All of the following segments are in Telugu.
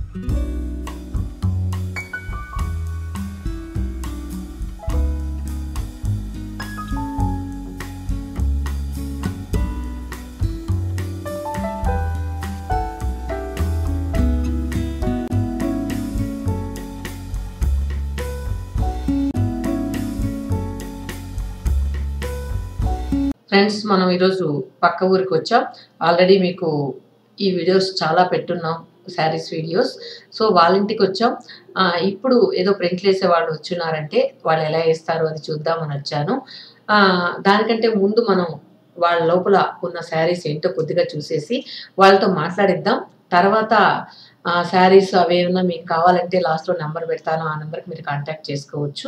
ఫ్రెండ్స్ మనం ఈరోజు పక్క ఊరికి వచ్చాం ఆల్రెడీ మీకు ఈ వీడియోస్ చాలా పెట్టున్నాం శారీస్ వీడియోస్ సో వాళ్ళ ఇంటికి వచ్చాం ఆ, ఇప్పుడు ఏదో ప్రింట్లు వేసే వాళ్ళు వచ్చున్నారంటే వాళ్ళు ఎలా వేస్తారు అది చూద్దామని వచ్చాను ఆ, దానికంటే ముందు మనం వాళ్ళ లోపల ఉన్న శారీస్ ఏంటో కొద్దిగా చూసేసి వాళ్ళతో మాట్లాడిద్దాం తర్వాత శారీస్ అవి ఏమన్నా మీకు కావాలంటే లాస్ట్లో నెంబర్ పెడతాను ఆ నెంబర్కి మీరు కాంటాక్ట్ చేసుకోవచ్చు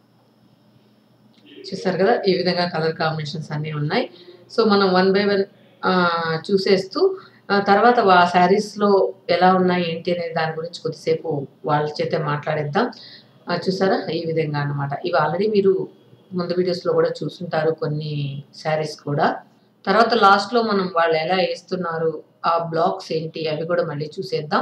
చూసారు కదా ఈ విధంగా కలర్ కాంబినేషన్స్ అన్నీ ఉన్నాయి సో మనం వన్ బై వన్ చూసేస్తూ ఆ, తర్వాత ఆ శారీస్లో ఎలా ఉన్నాయి ఏంటి అనే దాని గురించి కొద్దిసేపు వాళ్ళ చేతే మాట్లాడేద్దాం ఆ, చూసారా ఈ విధంగా అన్నమాట ఇవి ఆల్రెడీ మీరు ముందు వీడియోస్లో కూడా చూసుంటారు కొన్ని శారీస్ కూడా తర్వాత లాస్ట్లో మనం వాళ్ళు ఎలా వేస్తున్నారు ఆ బ్లాక్స్ ఏంటి అవి కూడా మళ్ళీ చూసేద్దాం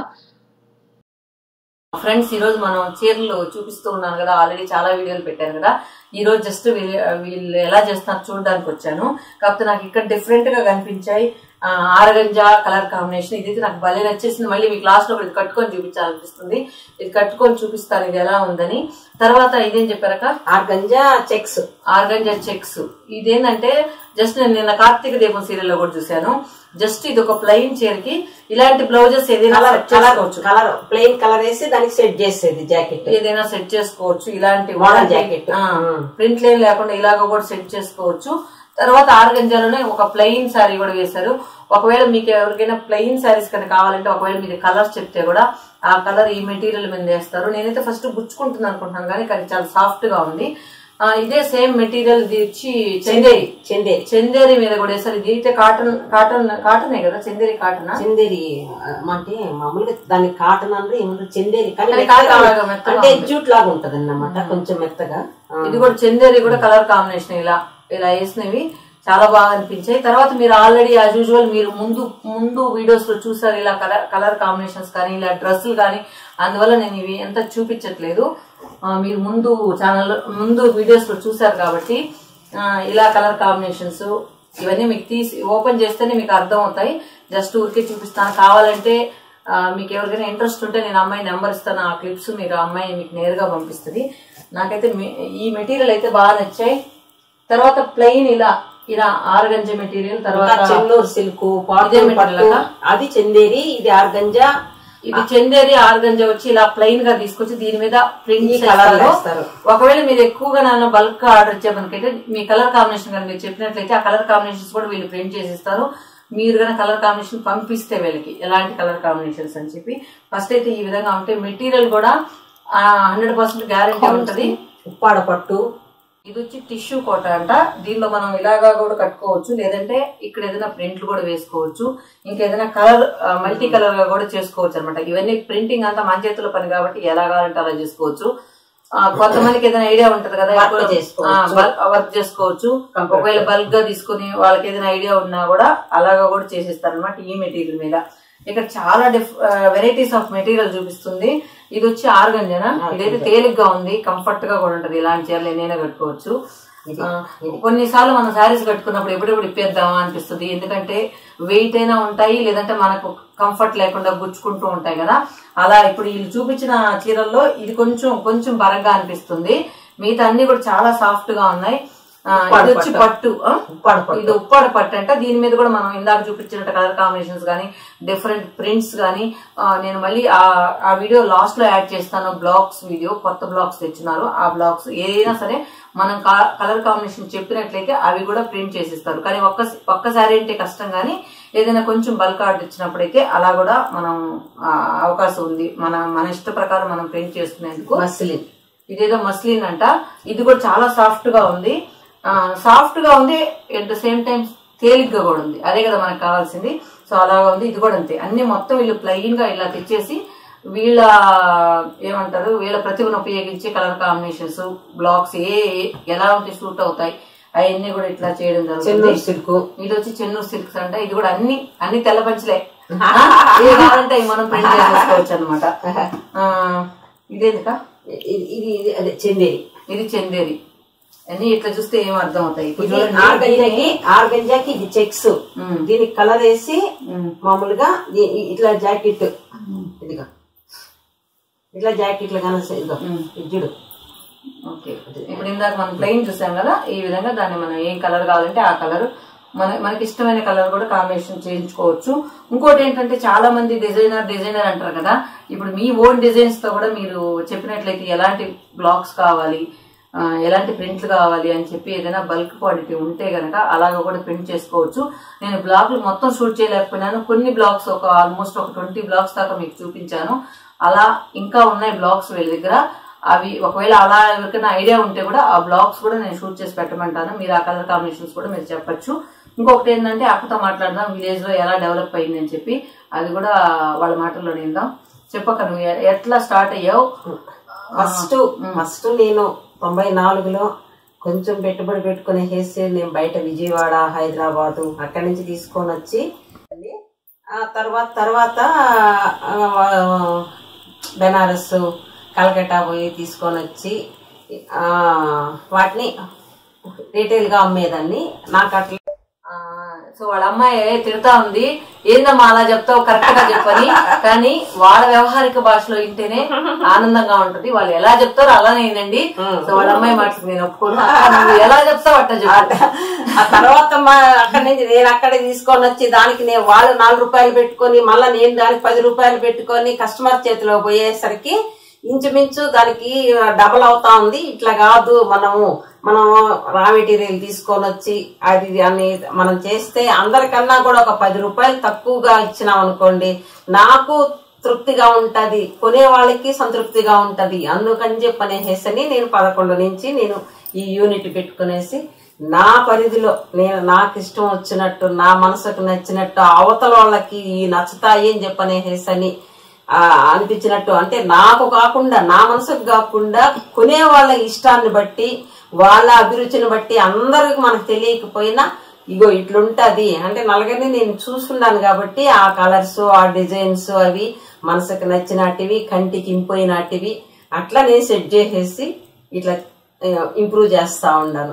ఫ్రెండ్స్ ఈ రోజు మనం చీరలు చూపిస్తూ ఉన్నాను కదా ఆల్రెడీ చాలా వీడియోలు పెట్టాను కదా ఈ రోజు జస్ట్ వీళ్ళు ఎలా చేస్తున్నారు చూడడానికి వచ్చాను కాకపోతే నాకు ఇక్కడ డిఫరెంట్ గా కనిపించాయి ఆ, ఆరగంజా కలర్ కాంబినేషన్ ఇది నాకు భలే నచ్చేసింది మళ్ళీ మీకు లాస్ట్ లో ఇది కట్టుకొని చూపించాలనిపిస్తుంది ఇది కట్టుకొని చూపిస్తాను ఇది ఎలా ఉందని తర్వాత ఇదేం చెప్పారక ఆర్గంజా చెక్స్ ఆర్గంజా చెక్స్ ఇదేంటంటే జస్ట్ నేను నిన్న కార్తీక దీపం సీరియల్ లో కూడా చూశాను జస్ట్ ఇది ఒక ప్లెయిన్ చీరకి ఇలాంటి బ్లౌజెస్ ఏదైనా కలర్ set కలర్ చేసుకోవచ్చు కలర్ ప్లెయిన్ కలర్ వేసి దానికి సెట్ చేసేది జాకెట్ ఏదైనా సెట్ చేసుకోవచ్చు ఇలాంటి Modern jacket. ప్రింట్ లేని లేకుండా ఇలాగ కూడా సెట్ చేసుకోవచ్చు తర్వాత ఆర్గంజాలోనే ఒక ప్లెయిన్ శారీ కూడా వేశారు ఒకవేళ మీకు ఎవరికైనా ప్లెయిన్ శారీస్ కనుక కావాలంటే ఒకవేళ మీకు కలర్స్ చెప్తే కూడా ఆ కలర్ ఈ మెటీరియల్ మీద వేస్తారు నేనైతే ఫస్ట్ గుచ్చుకుంటుంది అనుకుంటున్నాను కానీ కానీ చాలా సాఫ్ట్ గా ఉంది ఆ, ఇదే సేమ్ మెటీరియల్ ఇది వచ్చి చందేరి చందేరి చందేరి మీద కూడా వేస్తారు ఇది అయితే కాటన్ కాటన్ కాటనే కదా చందేరి కాటన్ చందేరి ఆ, అంటే మామూలుగా దాన్ని కాటన్ అంటే ఏమంటారు చందేరి కానీ కానీ మెత్తగా కాటన్ లాగా ఉంటుంది. మెత్తగా అంటే జూట్ లాగా ఉంటది అన్నమాట కొంచెం మెత్తగా ఆ, ఇది కూడా చందేరి కూడా కలర్ కాంబినేషన్ ఇలా ఇలా వేసినవి చాలా బాగా అనిపించాయి తర్వాత మీరు ఆల్రెడీ యాజ్ యూజువల్ మీరు ముందు ముందు వీడియోస్ లో చూసారు ఇలా కలర్ కలర్ కాంబినేషన్స్ కానీ ఇలా డ్రెస్సులు కానీ అందువల్ల నేను ఇవి ఎంత చూపించట్లేదు ఆ, మీరు ముందు ఛానల్ ముందు వీడియోస్ లో చూసారు కాబట్టి ఆ, ఇలా కలర్ కాంబినేషన్స్ ఇవన్నీ మీకు తీసి ఓపెన్ చేస్తేనే మీకు అర్థం అవుతాయి జస్ట్ ఊరికే చూపిస్తాను కావాలంటే ఆ, మీకు ఎవరికైనా ఇంట్రెస్ట్ ఉంటే నేను అమ్మాయి నెంబర్ ఇస్తాను ఆ క్లిప్స్ మీరు ఆ అమ్మాయి మీకు నేరుగా పంపిస్తుంది నాకైతే మె- ఈ మెటీరియల్ అయితే బాగా నచ్చాయి తర్వాత ప్లెయిన్ ఇలా ఇలా ఆరగంజ మెటీరియల్ ఇంకా తర్వాత చెన్నూరు సిల్క్ ఇదే పాటు material పట్టు అక్క? అది చందేరి ఇది ఆర్గంజా ఇది చందేరి ఆర్గంజ వచ్చి ఇలా ప్లెయిన్ గా తీసుకొచ్చి దీని మీద ప్రింట్ ఈ కలర్ వేస్తారు ఒకవేళ మీరు ఎక్కువగా నన్ను బల్క్ ఆర్డర్ ఇచ్చేపనికైతే మీ కలర్ కాంబినేషన్ కానీ మీరు చెప్పినట్లయితే ఆ కలర్ కాంబినేషన్స్ కూడా వీళ్ళు ప్రింట్ చేసిస్తారు మీరు కానీ కలర్ కాంబినేషన్ పంపిస్తే వీళ్ళకి ఎలాంటి కలర్ కాంబినేషన్స్ అని చెప్పి ఫస్ట్ అయితే ఈ విధంగా ఉంటే మెటీరియల్ కూడా హండ్రెడ్ పర్సెంట్ గ్యారంటీ ఉంటది ఉప్పాడ పట్టు ఇది వచ్చి టిష్యూ కోట అంట దీనిలో మనం ఇలాగా కూడా కట్టుకోవచ్చు లేదంటే ఇక్కడ ఏదైనా ప్రింట్లు కూడా వేసుకోవచ్చు ఇంకా ఏదైనా కలర్ మల్టీ కలర్ గా కూడా చేసుకోవచ్చు అనమాట ఇవన్నీ ప్రింటింగ్ అంతా మన చేతుల పని కాబట్టి ఎలా కావాలంటే అలా చేసుకోవచ్చు ఆ, కొంతమందికి ఏదైనా ఐడియా ఉంటది కదా Work చేసుకోవచ్చు. వర్క్ చేసుకోవచ్చు ఒకవేళ బల్క్ గా తీసుకుని వాళ్ళకి ఏదైనా ఐడియా ఉన్నా కూడా అలాగా కూడా చేసేస్తారు అనమాట ఈ మెటీరియల్ మీద ఇక్కడ చాలా డిఫ్ వెరైటీస్ ఆఫ్ మెటీరియల్ చూపిస్తుంది ఇది వచ్చి ఆర్గంజనా ఇదైతే తేలిగ్గా ఉంది కంఫర్ట్ గా కూడా ఉంటది ఇలాంటి చీరలు ఎన్నైనా కట్టుకోవచ్చు ఆ, కొన్నిసార్లు మనం శారీస్ కట్టుకున్నప్పుడు ఎప్పుడెప్పుడు ఇప్పేద్దామా అనిపిస్తుంది ఎందుకంటే వెయిట్ అయినా ఉంటాయి లేదంటే మనకు కంఫర్ట్ లేకుండా గుచ్చుకుంటూ ఉంటాయి కదా అలా ఇప్పుడు వీళ్ళు చూపించిన చీరల్లో ఇది కొంచెం కొంచెం బరంగా అనిపిస్తుంది మిగతా అన్ని కూడా చాలా సాఫ్ట్ గా ఉన్నాయి ఆ, ఇది వచ్చి పట్టు ఆ? ఉప్పాడ పట్టు ఇది ఉప్పాడ పట్టు అంట దీని మీద కూడా మనం ఇందాక చూపించినట్టు కలర్ కాంబినేషన్స్ కానీ డిఫరెంట్ ప్రింట్స్ కానీ నేను మళ్ళీ ఆ ఆ వీడియో లాస్ట్ లో యాడ్ చేస్తాను బ్లాగ్స్ వీడియో కొత్త బ్లాగ్స్ తెచ్చున్నారు ఆ బ్లాగ్స్ ఏదైనా సరే మనం కలర్ కాంబినేషన్ చెప్పినట్లయితే అవి కూడా ప్రింట్ చేసిస్తారు కానీ ఒక్క ఒక్కసారి అంటే కష్టం కానీ ఏదైనా కొంచెం బల్క్ ఆర్డర్ ఇచ్చినప్పుడైతే అలా కూడా మనం ఆ, అవకాశం ఉంది మన మన ఇష్ట ప్రకారం మనం ప్రింట్ చేసుకునేందుకు మస్లిన్ ఇదేదో మస్లిన్ అంట ఇది కూడా చాలా సాఫ్ట్ గా ఉంది సాఫ్ట్ గా ఉంది ఎట్ ద సేమ్ టైం తేలిగ్గా కూడా ఉంది అదే కదా మనకు కావాల్సింది సో అలాగా ఉంది ఇది కూడా అంతే అన్ని మొత్తం వీళ్ళు ప్లెయిన్ గా ఇలా తెచ్చేసి వీళ్ళ ఏమంటారు వీళ్ళ ప్రతిభను ఉపయోగించి కలర్ కాంబినేషన్స్ బ్లాక్స్ ఏ ఏ- ఎలా ఉంటే సూట్ అవుతాయి అవన్నీ కూడా ఇట్లా చేయడం జరుగుతుంది చెన్నూరు సిల్క్ ఇది వచ్చి చెన్నూరు సిల్క్స్ అంట ఇది కూడా అన్ని అన్ని తెల్ల పంచలే ఇది కావాలంటే అవి మనం ప్రింట్ చేసుకోవచ్చు అనమాట ఇదేందుక ఇది ఇది ఇది అదే చందేరి ఇది చందేరి అన్ని ఇట్లా చూస్తే ఏం అర్థం అవుతాయి ఇప్పుడు ఇది చూడండి ఆర్గంజాకి ఆర్గంజాకి ఇది చెక్స్ ఉమ్. దీనికి కలర్ వేసి ఉమ్. మామూలుగా ఈ- ఈ- ఇట్లా జాకెట్ ఇదిగో ఇట్లా జాకెట్లు కానీ ఇదిగో ఇది చూడు ఓకే ఇప్పుడు ఇందాక మనం ప్లెయిన్ చూసాం కదా ఈ విధంగా దాన్ని మనం ఏం కలర్ కావాలంటే ఆ కలర్ మన మనకి ఇష్టమైన కలర్ కూడా కాంబినేషన్ చేయించుకోవచ్చు ఇంకోటి ఏంటంటే చాలా మంది డిజైనర్ డిజైనర్ అంటారు కదా ఇప్పుడు మీ ఓన్ డిజైన్స్ తో కూడా మీరు చెప్పినట్లయితే ఎలాంటి బ్లాక్స్ కావాలి ఆ, ఎలాంటి ప్రింట్లు కావాలి అని చెప్పి ఏదైనా బల్క్ క్వాంటిటీ ఉంటే గనక అలాగ కూడా ప్రింట్ చేసుకోవచ్చు నేను బ్లాక్లు మొత్తం షూట్ చేయలేకపోయినాను కొన్ని బ్లాక్స్ ఒక ఆల్మోస్ట్ ఒక ట్వంటీ బ్లాక్స్ దాకా మీకు చూపించాను అలా ఇంకా ఉన్నాయి బ్లాక్స్ వీళ్ళ దగ్గర అవి ఒకవేళ అలా ఎవరికైనా ఐడియా ఉంటే కూడా ఆ బ్లాగ్స్ కూడా నేను షూట్ చేసి పెట్టమంటాను మీరు ఆ కలర్ కాంబినేషన్స్ కూడా మీరు చెప్పొచ్చు ఇంకొకటి ఏంటంటే అక్కతో మాట్లాడదాం విలేజ్ లో ఎలా డెవలప్ అయింది అని చెప్పి అది కూడా వాళ్ళ మాటల్లో నిందాం చెప్పక నువ్వు ఎ- ఎట్లా స్టార్ట్ అయ్యావు ఫస్ట్ ఫస్ట్ నేను తొంభై నాలుగులో కొంచెం పెట్టుబడి పెట్టుకుని వేసి నేను బయట విజయవాడ హైదరాబాదు అక్కడి నుంచి తీసుకొని వచ్చి ఆ తర్వాత తర్వాత ఆ, బెనారస్ కలకట్టా పోయి తీసుకొని వచ్చి ఆ, వాటిని రీటైల్గా అమ్మేదాన్ని నాకు అట్లా ఆ, సో వాళ్ళ అమ్మాయి తిడతా ఉంది ఏందమ్మా అలా చెప్తావు కరెక్ట్ గా చెప్పని కానీ వాళ్ళ వ్యవహారిక భాషలో వింటేనే ఆనందంగా ఉంటుంది వాళ్ళు ఎలా చెప్తారో అలానే వినండి సో వాళ్ళ అమ్మాయి మాటలు నేను ఒప్పుకోను అక్క, నువ్వు ఎలా చెప్తావు అట్లా చెప్పు ఆ తర్వాత మా అక్కడి నుంచి నేను అక్కడే తీసుకొని వచ్చి దానికి నేను వాళ్ళు నాలుగు రూపాయలు పెట్టుకొని మళ్ళీ నేను దానికి పది రూపాయలు పెట్టుకొని కస్టమర్ చేతిలో పోయేసరికి ఇంచుమించు దానికి డబల్ అవుతా ఉంది ఇట్లా కాదు మనము మనం రా మెటీరియల్ తీసుకొని వచ్చి అది అని మనం చేస్తే అందరికన్నా కూడా ఒక పది రూపాయలు తక్కువగా ఇచ్చినాం అనుకోండి నాకు తృప్తిగా ఉంటది కొనే వాళ్ళకి సంతృప్తిగా ఉంటది అందుకని చెప్పనేసని నేను పదకొండు నుంచి నేను ఈ యూనిట్ పెట్టుకునేసి నా పరిధిలో నేను నాకు ఇష్టం వచ్చినట్టు నా మనసుకు నచ్చినట్టు అవతల వాళ్ళకి ఈ నచ్చుతాయి అని చెప్పనేసని ఆ, అనిపించినట్టు అంటే నాకు కాకుండా నా మనసుకు కాకుండా కొనే వాళ్ళ ఇష్టాన్ని బట్టి వాళ్ళ అభిరుచిని బట్టి అందరికి మనకు తెలియకపోయినా ఇగో ఇట్లుంటది అంటే నలగని నేను చూసుకున్నాను కాబట్టి ఆ కలర్స్ ఆ డిజైన్స్ అవి మనసుకు నచ్చినటివి కంటికి ఇంపోయినటివి అట్లా నేను సెట్ చేసేసి ఇట్లా ఇంప్రూవ్ చేస్తా ఉన్నాను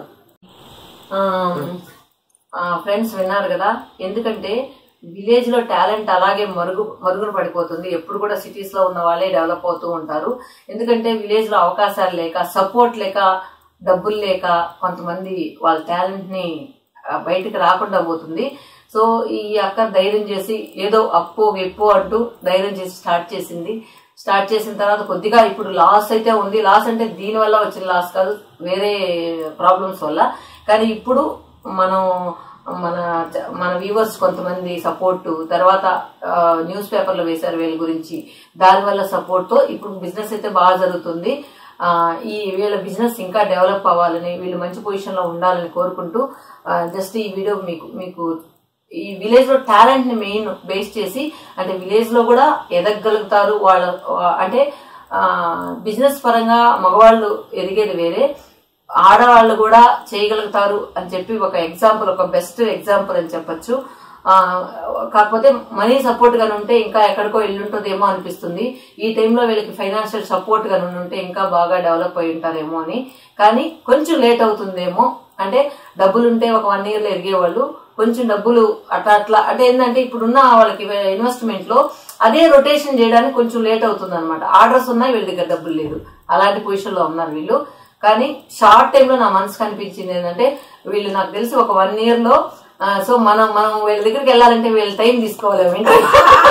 ఫ్రెండ్స్ విన్నారు కదా ఎందుకంటే విలేజ్ లో టాలెంట్ అలాగే మరుగు మరుగున పడిపోతుంది ఎప్పుడు కూడా సిటీస్ లో ఉన్న వాళ్ళే డెవలప్ అవుతూ ఉంటారు ఎందుకంటే విలేజ్ లో అవకాశాలు లేక సపోర్ట్ లేక డబ్బులు లేక కొంతమంది వాళ్ళ టాలెంట్ ని ఆ, బయటికి రాకుండా పోతుంది సో ఈ అక్క ధైర్యం చేసి ఏదో అప్పు వెప్పు అంటూ ధైర్యం చేసి స్టార్ట్ చేసింది స్టార్ట్ చేసిన తర్వాత కొద్దిగా ఇప్పుడు లాస్ అయితే ఉంది లాస్ అంటే దీని వల్ల వచ్చిన లాస్ కాదు వేరే ప్రాబ్లమ్స్ వల్ల కానీ ఇప్పుడు మనం మన మన వ్యూవర్స్ కొంతమంది సపోర్ట్ తర్వాత న్యూస్ పేపర్లో వేశారు వీళ్ళ గురించి దానివల్ల సపోర్ట్ తో ఇప్పుడు బిజినెస్ అయితే బాగా జరుగుతుంది ఆ, ఈ వీళ్ళ బిజినెస్ ఇంకా డెవలప్ అవ్వాలని వీళ్ళు మంచి పొజిషన్ లో ఉండాలని కోరుకుంటూ జస్ట్ ఈ వీడియో మీకు మీకు ఈ విలేజ్ లో టాలెంట్ ని మెయిన్ బేస్ చేసి అంటే విలేజ్ లో కూడా ఎదగలుగుతారు వాళ్ళ వా- అంటే బిజినెస్ పరంగా మగవాళ్ళు ఎదిగేది వేరే ఆడవాళ్ళు కూడా చేయగలుగుతారు అని చెప్పి ఒక ఎగ్జాంపుల్ ఒక బెస్ట్ ఎగ్జాంపుల్ అని చెప్పొచ్చు ఆ, కాకపోతే మనీ సపోర్ట్ గా ఉంటే ఇంకా ఎక్కడికో వెళ్ళుంటుందేమో అనిపిస్తుంది ఈ టైంలో వీళ్ళకి ఫైనాన్షియల్ సపోర్ట్ గా ఉంటే ఇంకా బాగా డెవలప్ అయి ఉంటారేమో అని కానీ కొంచెం లేట్ అవుతుందేమో అంటే డబ్బులు ఉంటే ఒక వన్ ఇయర్ లో ఎదిగేవాళ్ళు కొంచెం డబ్బులు అట్లా అట్లా అంటే ఏంటంటే ఇప్పుడున్న వాళ్ళకి ఇన్వెస్ట్మెంట్ లో అదే రొటేషన్ చేయడానికి కొంచెం లేట్ అవుతుంది అనమాట ఆర్డర్స్ ఉన్నాయి వీళ్ళ దగ్గర డబ్బులు లేదు అలాంటి పొజిషన్ లో ఉన్నారు వీళ్ళు కానీ షార్ట్ టైం లో నా మనసు కనిపించింది ఏంటంటే వీళ్ళు నాకు తెలిసి ఒక వన్ ఇయర్ లో ఆ, సో మనం మనం వీళ్ళ దగ్గరికి వెళ్ళాలంటే వీళ్ళ టైం తీసుకోవాలేమో ఇంటర్వ్యూ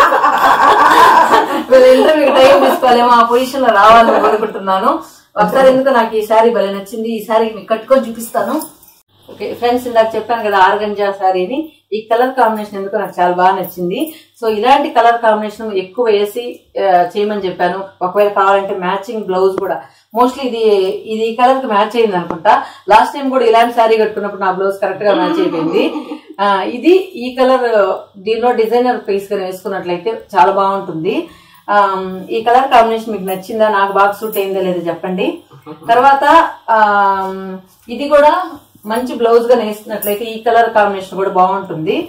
వీళ్ళ ఇంటర్వ్యూకి టైం తీసుకోవాలేమో ఆ పొజిషన్ లో రావాలని కోరుకుంటున్నాను ఒకసారి ఎందుకు నాకు ఈ శారీ భలే నచ్చింది ఈ శారీ మీకు కట్టుకొని చూపిస్తాను ఓకే ఫ్రెండ్స్ ఇందాక చెప్పాను కదా ఆర్గంజా శారీని ఈ కలర్ కాంబినేషన్ ఎందుకు నాకు చాలా బాగా నచ్చింది సో ఇలాంటి కలర్ కాంబినేషన్ ఎక్కువ వేసి ఆ, చేయమని చెప్పాను ఒకవేళ కావాలంటే మ్యాచింగ్ బ్లౌజ్ కూడా మోస్ట్లీ ఇది ఇది ఈ కలర్ కి మ్యాచ్ అయింది అనుకుంటా లాస్ట్ టైం కూడా ఇలాంటి శారీ కట్టుకున్నప్పుడు నా బ్లౌజ్ కరెక్ట్ గా మ్యాచ్ అయిపోయింది ఆ, ఇది ఈ కలర్ దీనిలో డిజైనర్ పీస్ గా వేసుకున్నట్లయితే చాలా బాగుంటుంది ఆ, ఈ కలర్ కాంబినేషన్ మీకు నచ్చిందా నాకు బాగా సూట్ అయిందా లేదో చెప్పండి తర్వాత ఆ, ఇది కూడా మంచి బ్లౌజ్ గా వేసినట్లయితే ఈ కలర్ కాంబినేషన్ కూడా బాగుంటుంది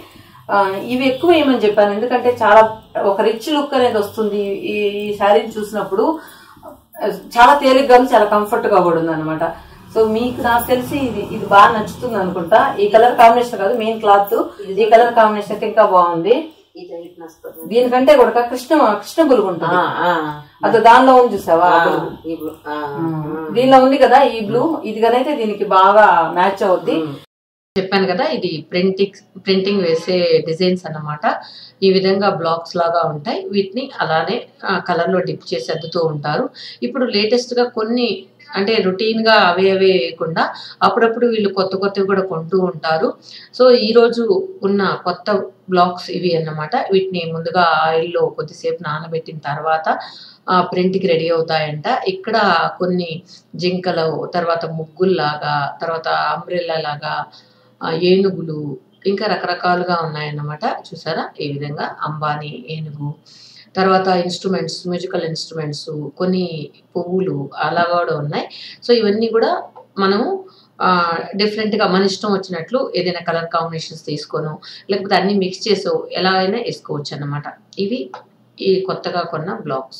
ఆ, ఇవి ఎక్కువ వేయమని చెప్పాను ఎందుకంటే చాలా ఒక రిచ్ లుక్ అనేది వస్తుంది ఈ ఈ శారీని చూసినప్పుడు ఆ, చాలా తేలిగ్గా ఉంది, చాలా కంఫర్ట్ గా కూడా ఉంది అనమాట సో మీకు నాకు తెలిసి ఇది ఇది బాగా నచ్చుతుంది అనుకుంటా ఈ కలర్ కాంబినేషన్ కాదు మెయిన్ క్లాత్ ఈ కలర్ కాంబినేషన్ అయితే ఇంకా బాగుంది ఇది ఇట్లా వస్తుంది. దీనికంటే కూడా కృష్ణ కృష్ణ బులుగు ఉంటుంది ఆ, ఆ. అది దానిలో ఉంది చూసావా ఆ ఆ, బులుగు. ఇప్పుడు, ఆ. దీనిలో ఉంది కదా ఈ బ్లూ ఇది కనైతే దీనికి బాగా మ్యాచ్ అవుద్ది చెప్పాను కదా ఇది ప్రింటింగ్ ప్రింటింగ్ వేసే డిజైన్స్ అన్నమాట ఈ విధంగా బ్లాక్స్ లాగా ఉంటాయి వీటిని అలానే కలర్ లో డిప్ చేసి అద్దుతూ ఉంటారు ఇప్పుడు లేటెస్ట్ గా కొన్ని అంటే రొటీన్ గా అవే అవే వేయకుండా అప్పుడప్పుడు వీళ్ళు కొత్త కొత్తవి కూడా కొంటూ ఉంటారు సో ఈ రోజు ఉన్న కొత్త బ్లాక్స్ ఇవి అన్నమాట వీటిని ముందుగా ఆయిల్లో కొద్దిసేపు నానబెట్టిన తర్వాత ప్రింట్ కి రెడీ అవుతాయంట ఇక్కడ కొన్ని జింకలు తర్వాత ముగ్గుల్లాగా తర్వాత అంబ్రెల్లా లాగా ఆ, ఏనుగులు ఇంకా రకరకాలుగా ఉన్నాయన్నమాట చూసారా ఈ విధంగా అంబానీ ఏనుగు తర్వాత ఇన్స్ట్రుమెంట్స్ మ్యూజికల్ ఇన్స్ట్రుమెంట్స్ కొన్ని పువ్వులు అలా కూడా ఉన్నాయి సో ఇవన్నీ కూడా మనము డిఫరెంట్ గా మన ఇష్టం వచ్చినట్లు ఏదైనా కలర్ కాంబినేషన్స్ తీసుకోను లేకపోతే అన్ని మిక్స్ చేసో ఎలా అయినా వేసుకోవచ్చు అన్నమాట ఇవి ఈ కొత్తగా కొన్న బ్లాక్స్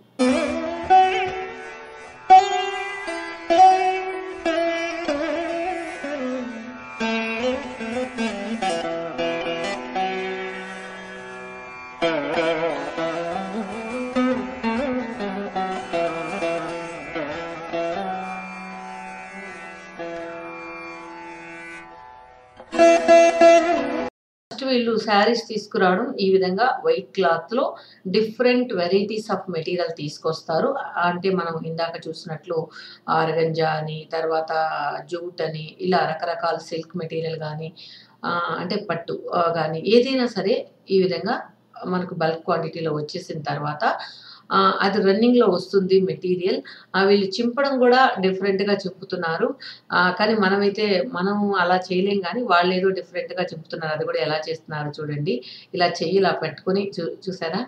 ఫస్ట్ వీళ్ళు శారీస్ తీసుకురావడం ఈ విధంగా వైట్ క్లాత్ లో డిఫరెంట్ వెరైటీస్ ఆఫ్ మెటీరియల్ తీసుకొస్తారు అంటే మనం ఇందాక చూసినట్లు ఆరగంజా అని తర్వాత జూట్ అని ఇలా రకరకాల సిల్క్ మెటీరియల్ కానీ అంటే పట్టు కానీ ఏదైనా సరే ఈ విధంగా మనకు బల్క్ క్వాంటిటీలో వచ్చేసిన తర్వాత ఆ, అది రన్నింగ్ లో వస్తుంది మెటీరియల్ వీళ్ళు చింపడం కూడా డిఫరెంట్ గా చింపుతున్నారు ఆ, కానీ మనమైతే మనం అలా చేయలేం కానీ వాళ్ళు ఏదో డిఫరెంట్ గా చింపుతున్నారు అది కూడా ఎలా చేస్తున్నారు చూడండి ఇలా చెయ్యి ఇలా పెట్టుకుని చూ చూసారా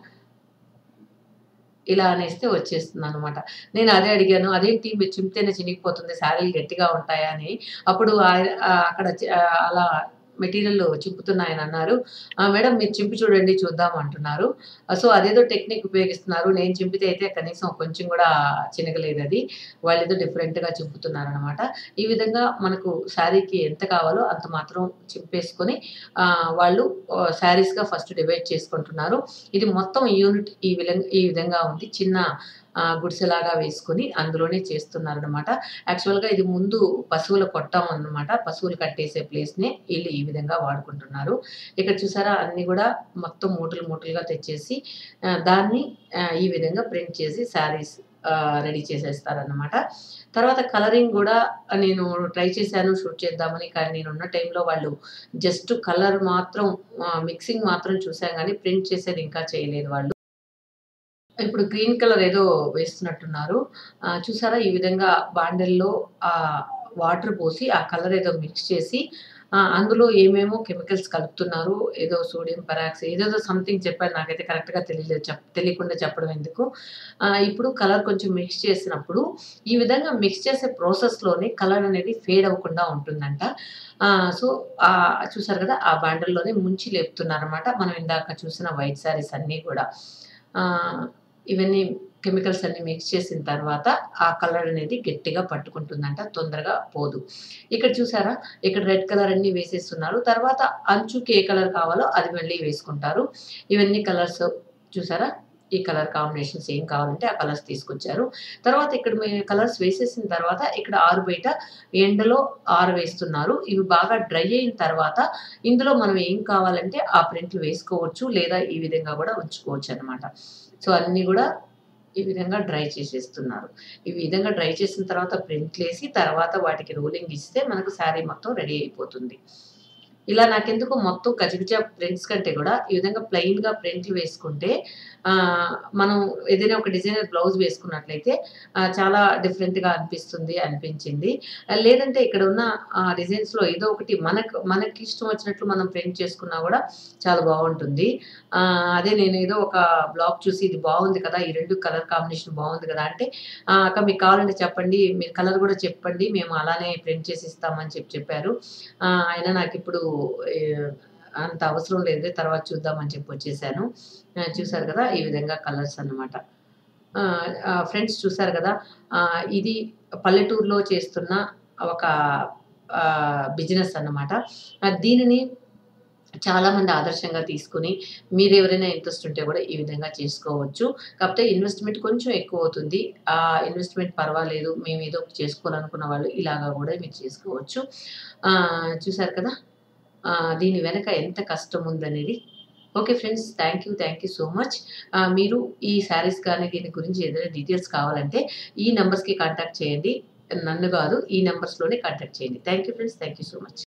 ఇలా అనేస్తే వచ్చేస్తుంది అనమాట నేను అదే అడిగాను అదేంటి మీరు చింపితేనే చినిగిపోతుంది శారీలు గట్టిగా ఉంటాయా అని అప్పుడు ఆయ- ఆ, అక్కడ చ- ఆ, అలా మెటీరియల్ చింపుతున్నాయని అన్నారు "ఆ, మేడం మీరు చింపి చూడండి చూద్దాం అంటున్నారు ఆ, సో అదేదో టెక్నిక్ ఉపయోగిస్తున్నారు నేను చింపితే అయితే కనీసం కొంచెం కూడా చినగలేదు అది వాళ్ళు ఏదో డిఫరెంట్ గా చింపుతున్నారు అనమాట ఈ విధంగా మనకు శారీకి ఎంత కావాలో అంత మాత్రం చింపేసుకొని ఆ, వాళ్ళు శారీస్ గా ఫస్ట్ డివైడ్ చేసుకుంటున్నారు ఇది మొత్తం యూనిట్ ఈ విధంగా ఈ విధంగా ఉంది చిన్న ఆ, గుడిసెలాగా వేసుకొని అందులోనే చేస్తున్నారు అనమాట యాక్చువల్ గా ఇది ముందు పశువుల కొట్టం అన్నమాట పశువులు కట్టేసే ప్లేస్ ని వీళ్ళు ఈ విధంగా వాడుకుంటున్నారు ఇక్కడ చూసారా అన్ని కూడా మొత్తం మూటలు మూటలుగా తెచ్చేసి ఆ, దాన్ని ఆ, ఈ విధంగా ప్రింట్ చేసి శారీస్ రెడీ చేసేస్తారన్నమాట తర్వాత కలరింగ్ కూడా నేను ట్రై చేశాను షూట్ చేద్దామని కానీ నేను ఉన్న టైంలో వాళ్ళు జస్ట్ కలర్ మాత్రం మిక్సింగ్ మాత్రం చూసాం కానీ ప్రింట్ చేసేది ఇంకా చేయలేదు వాళ్ళు ఇప్పుడు గ్రీన్ కలర్ ఏదో వేస్తున్నట్టున్నారు ఆ, చూసారా ఈ విధంగా బాండెల్లో ఆ వాటర్ పోసి ఆ కలర్ ఏదో మిక్స్ చేసి ఆ, అందులో ఏమేమో కెమికల్స్ కలుపుతున్నారు ఏదో సోడియం పరాక్స్ ఏదేదో సంథింగ్ చెప్పారు నాకైతే కరెక్ట్గా తెలియలేదు చెప్ తెలియకుండా చెప్పడం ఎందుకు ఆ, ఇప్పుడు కలర్ కొంచెం మిక్స్ చేసినప్పుడు ఈ విధంగా మిక్స్ చేసే ప్రాసెస్లోనే కలర్ అనేది ఫేడ్ అవ్వకుండా ఉంటుందంట ఆ, సో ఆ, చూసారు కదా ఆ బాండల్లోనే ముంచి లేపుతున్నారు అనమాట మనం ఇందాక చూసిన వైట్ శారీస్ అన్నీ కూడా ఆ, ఇవన్నీ కెమికల్స్ అన్ని మిక్స్ చేసిన తర్వాత ఆ కలర్ అనేది గట్టిగా పట్టుకుంటుందంట తొందరగా పోదు ఇక్కడ చూసారా ఇక్కడ రెడ్ కలర్ అన్ని వేసేస్తున్నారు తర్వాత అంచుకి ఏ కలర్ కావాలో అది మళ్ళీ వేసుకుంటారు ఇవన్నీ కలర్స్ చూసారా ఈ కలర్ కాంబినేషన్స్ ఏం కావాలంటే ఆ కలర్స్ తీసుకొచ్చారు తర్వాత ఇక్కడ కలర్స్ వేసేసిన తర్వాత ఇక్కడ ఆరు బయట ఎండలో ఆరు వేస్తున్నారు ఇవి బాగా డ్రై అయిన తర్వాత ఇందులో మనం ఏం కావాలంటే ఆ ప్రింట్లు వేసుకోవచ్చు లేదా ఈ విధంగా కూడా ఉంచుకోవచ్చు అన్నమాట సో అన్ని కూడా ఈ విధంగా డ్రై చేసేస్తున్నారు ఈ విధంగా డ్రై చేసిన తర్వాత ప్రింట్లు వేసి తర్వాత వాటికి రోలింగ్ ఇస్తే మనకు శారీ మొత్తం రెడీ అయిపోతుంది ఇలా నాకెందుకు మొత్తం గజగజ ప్రింట్స్ కంటే కూడా ఈ విధంగా ప్లెయిన్ గా ప్రింట్లు వేసుకుంటే ఆ, మనం ఏదైనా ఒక డిజైనర్ బ్లౌజ్ వేసుకున్నట్లయితే ఆ, చాలా డిఫరెంట్ గా అనిపిస్తుంది అనిపించింది ఆ, లేదంటే ఇక్కడ ఉన్న డిజైన్స్ లో ఏదో ఒకటి మనకు మనకి ఇష్టం వచ్చినట్లు మనం ప్రింట్ చేసుకున్నా కూడా చాలా బాగుంటుంది ఆ, అదే నేను ఏదో ఒక బ్లాగ్ చూసి ఇది బాగుంది కదా ఈ రెండు కలర్ కాంబినేషన్ బాగుంది కదా అంటే "ఆ, అక్క మీకు కావాలంటే చెప్పండి మీరు కలర్ కూడా చెప్పండి మేము అలానే ప్రింట్ చేసి ఇస్తామని చెప్పి చెప్పారు ఆ, ఆయన నాకు ఇప్పుడు ఏ, అంత అవసరం లేదు తర్వాత చూద్దామని చెప్పి వచ్చేసాను ఆ, చూసారు కదా ఈ విధంగా కలర్స్ అన్నమాట ఫ్రెండ్స్ చూసారు కదా ఆ, ఇది పల్లెటూరులో చేస్తున్న ఒక బిజినెస్ అన్నమాట ఆ, దీనిని చాలా మంది ఆదర్శంగా తీసుకుని మీరు ఎవరైనా ఇంట్రెస్ట్ ఉంటే కూడా ఈ విధంగా చేసుకోవచ్చు కాకపోతే ఇన్వెస్ట్మెంట్ కొంచెం ఎక్కువ అవుతుంది ఆ ఇన్వెస్ట్మెంట్ పర్వాలేదు మేము ఏదో ఒకటి చేసుకోవాలనుకున్న వాళ్ళు ఇలాగా కూడా మీరు చేసుకోవచ్చు ఆ, చూసారు కదా ఆ, దీని వెనక ఎంత కష్టం ఉందనేది okay friends thank you thank you so much మీరు ఈ శారీస్ కానీ దీని గురించి ఏదైనా డీటెయిల్స్ కావాలంటే ఈ నెంబర్స్కి కాంటాక్ట్ చేయండి నన్ను కాదు ఈ నెంబర్స్లోనే కాంటాక్ట్ చేయండి thank you friends thank you so much